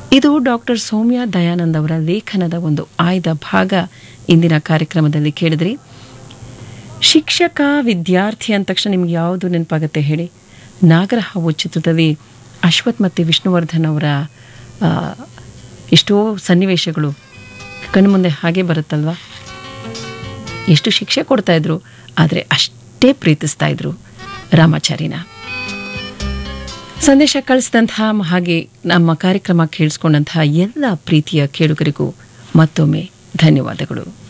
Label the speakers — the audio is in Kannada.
Speaker 1: ಇದು ಡಾಕ್ಟರ್ ಸೌಮ್ಯ ದಯಾನಂದ್ ಅವರ ಲೇಖನದ ಒಂದು ಆಯ್ದ ಭಾಗ ಇಂದಿನ ಕಾರ್ಯಕ್ರಮದಲ್ಲಿ ಕೇಳಿದ್ರಿ ಶಿಕ್ಷಕ ವಿದ್ಯಾರ್ಥಿ ಅಂದ ತಕ್ಷಣ ನಿಮ್ಗೆ ಯಾವುದು ನೆನಪಾಗುತ್ತೆ ಹೇಳಿ ನಾಗರಹಾವು ಚಿತ್ರದಲ್ಲಿ ಅಶ್ವಥ್ ಮತ್ತು ವಿಷ್ಣುವರ್ಧನ್ ಅವರ ಆ, ಎಷ್ಟೋ ಸನ್ನಿವೇಶಗಳು ಕಣ್ಮುಂದೆ ಹಾಗೆ ಬರುತ್ತಲ್ವಾ ಎಷ್ಟು ಶಿಕ್ಷೆ ಕೊಡ್ತಾ ಇದ್ರು ಆದರೆ ಅಷ್ಟೇ ಪ್ರೀತಿಸ್ತಾ ಇದ್ರು ರಾಮಾಚಾರಿನ ಸಂದೇಶ ಕಳಿಸಿದಂತಹ ಹಾಗೆ ನಮ್ಮ ಕಾರ್ಯಕ್ರಮ ಕೇಳಿಸ್ಕೊಂಡಂತಹ ಎಲ್ಲ ಪ್ರೀತಿಯ ಕೇಳುಗರಿಗೂ ಮತ್ತೊಮ್ಮೆ ಧನ್ಯವಾದಗಳು